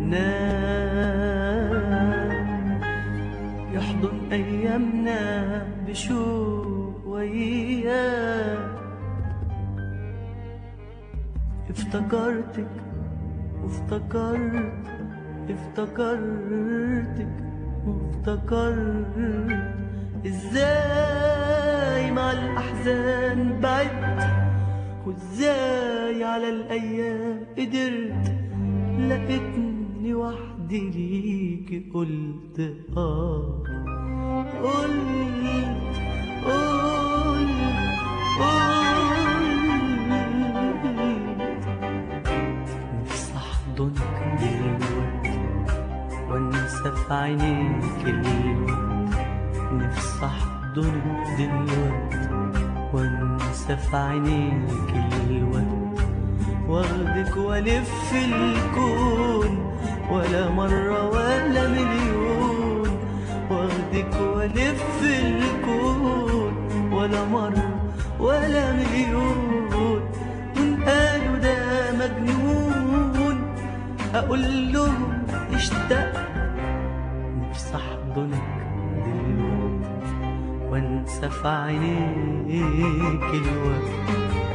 ونام يحضن أيامنا بشوق وياه افتكرتك وافتكرت افتكرتك وافتكرت ازاي مع الأحزان بعدت وازاي على الأيام قدرت لقيتني وحدي ليكي قلت آه قلت قلت قلت نفسي أحضنك دلوقتي وانسى في عينيك الوقت نفسي أحضنك دلوقتي وانسى في عينيك الوقت واخدك والف الكون ولا مرة ولا مليون واخدك والف الكون ولا مرة ولا مليون ونقالوا ده مجنون اقول لهم اشتاق نفسي احضنك دلوقتي وانسى في عينيك الوقت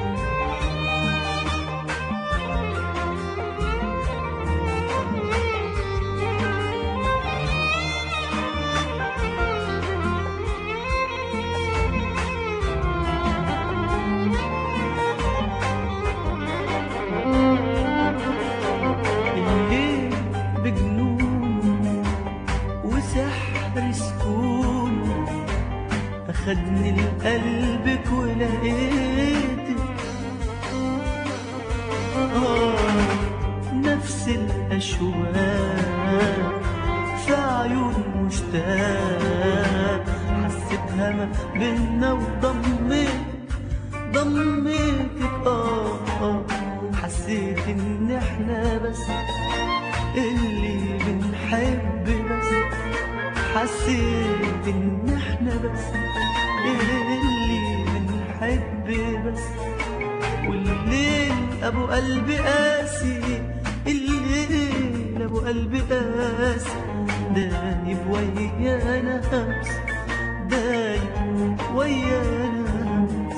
الليل بجنون وسحر سكون أخدني لقلبك ولقيتك آه نفس الأشواق في عيون مشتاق حسيتها ما بينا وضميت ضميتك آه آه حسيت إن إحنا بس اللي بنحب بس حسيت إن إحنا بس اللي بنحب بس والليل أبو قلبي قاسي الليل أبو قلبي قاسي دايب ويانا همس دايب ويانا همس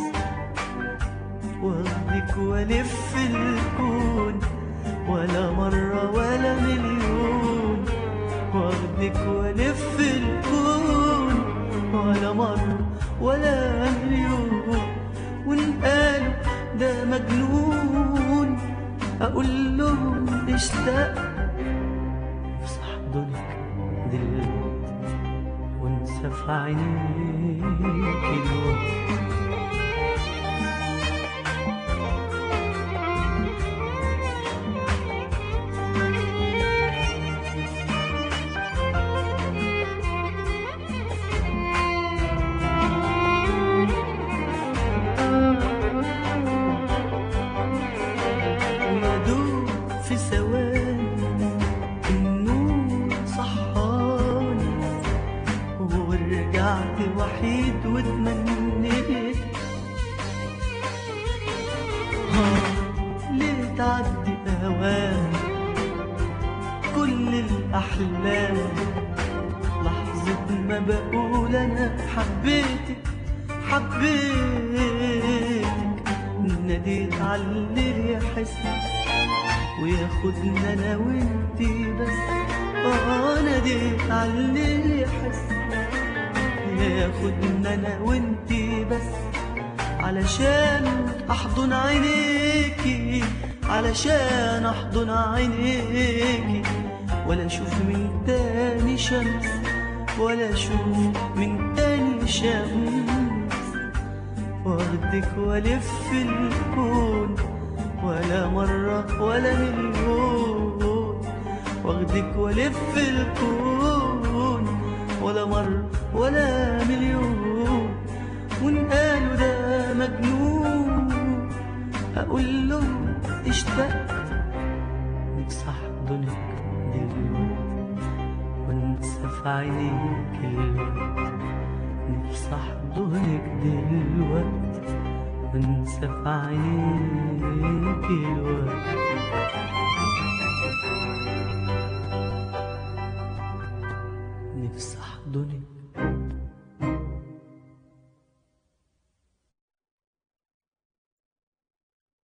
واخدك والف الكون ولا مرة ولا مليون واخدك والف الكون ولا مرة ولا مليون ونقالوا ده مجنون اقول لهم اشتاق نفسي احضنك دلوقتي وانسى في عينيك الوقت ويدوب في ثواني النور صحاني ورجعت وحيد واتمنيت آه، ليه تعدي اوان كل الاحلام لحظة ما بقول انا حبيتك حبيتك ناديت على اللي يحس وياخدنا انا وانتي بس اه ناديت على اللي يحس ياخدنا انا وانتي بس علشان احضن عينيكي علشان احضن عينيكي ولا اشوف من تاني شمس ولا اشوف من تاني شمس واخدك والف الكون ولا مرة ولا مليون واخدك والف الكون ولا مرة ولا مليون ونقالوا ده مجنون اقول لهم اشتقت نفسي احضنك دلوقتي وانسى في عينيك الوقت نفسي احضنك دلوقتي وانسى في عينيك الوقت